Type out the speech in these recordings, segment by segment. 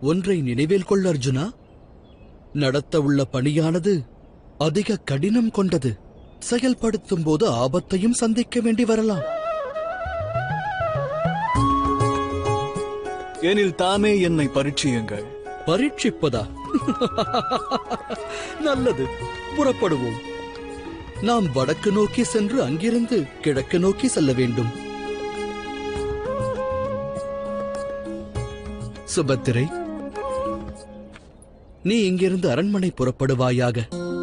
ஒன்றை நினைவில் கொள் அர்ஜுனா நடத்த உள்ள பணியானது அதிக கடினம் கொண்டது செயல்படுத்தும் போது ஆபத்தையும் சந்திக்க வேண்டி வரலாம் எனில் தாமே என்னை பரீட்சியுங்கள் பரீட்சிப்பதா நல்லது புறப்படுவோம் நாம் வடக்கு நோக்கி சென்று அங்கிருந்து கிழக்கு நோக்கி செல்ல வேண்டும் சுபத்திரை நீ இங்கிருந்து அரண்மனை புறப்படுவாயாக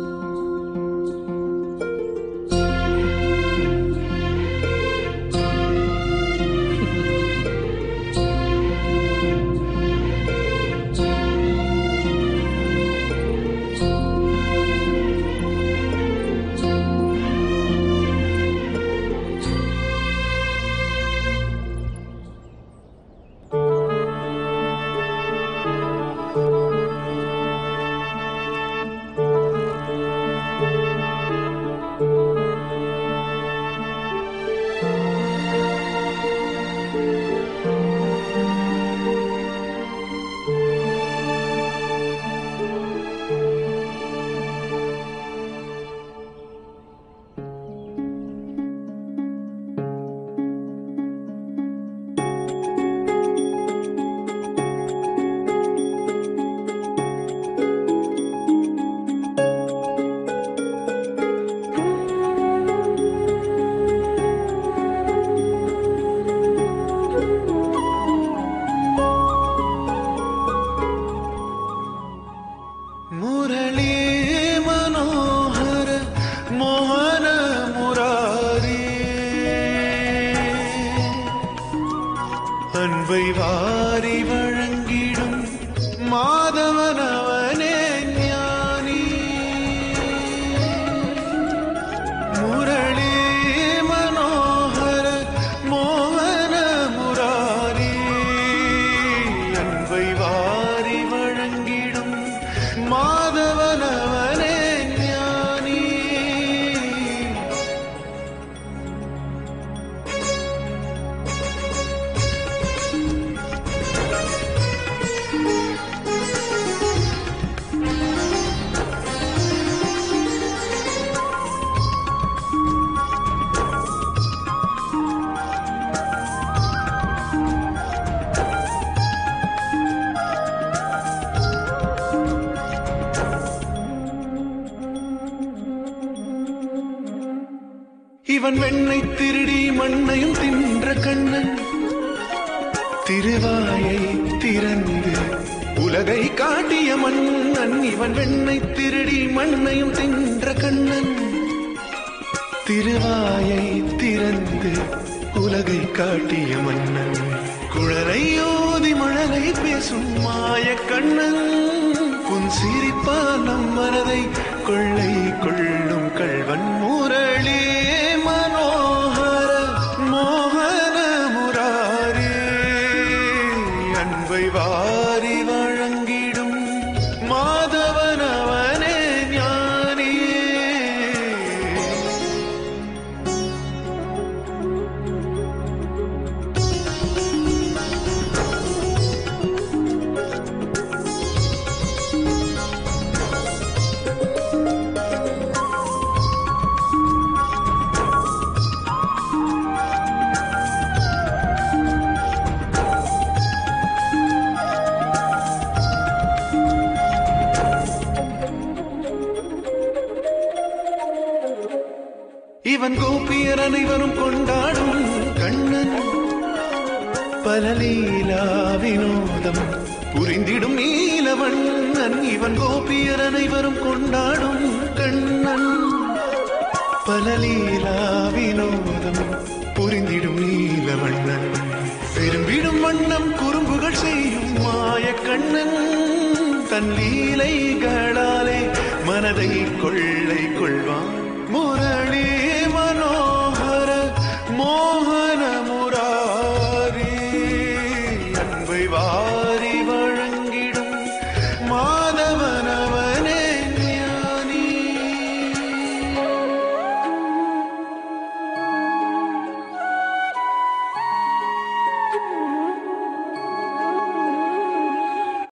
முரளி மனோகர மோகன முராரி அன்பை வாரி வழங்கிடும் மாதவனவனே ஞானி முரளி மனோகர மோகன முராரி அன்பை வாரி வழங்கிடும் மாதவனவனே ஞானி இவன் வெண்ணை திருடி மண்ணையும் தின்ற கண்ணன் திருவாயை திறந்து உலகை காட்டிய மன்னன் இவன் வெண்ணை திருடி மண்ணையும் தின்ற கண்ணன் திருவாயை திறந்து உலகை காட்டிய மன்னன் குழலை ஓதி மழலை பேசும் மாய கண்ணன் உன் சிரிப்பா நம் மனதை கொள்ளை கொள்ளும் கள்வன் முரளி மனோகர மோகன முராரி அன்பை வாரி வழங்கிடும் மாதவனவனே ஞானியே இவன் கோபியர் அனைவரும் கொண்டாடும் கண்ணன் பலலீலா வினோதம் புரிந்திடும் நீலவண்ணன் இவன் கோபியர் அனைவரும் கொண்டாடும் கண்ணன் பலலீலா வினோதம் புரிந்திடும் நீலவண்ணன் பெரும்பிடும் வண்ணம் குறும்புகள் செய்யும் மாய கண்ணன் தன் லீலைகளாலே மனதை கொள்ளை கொள்வான் முரளி மனோகர மோக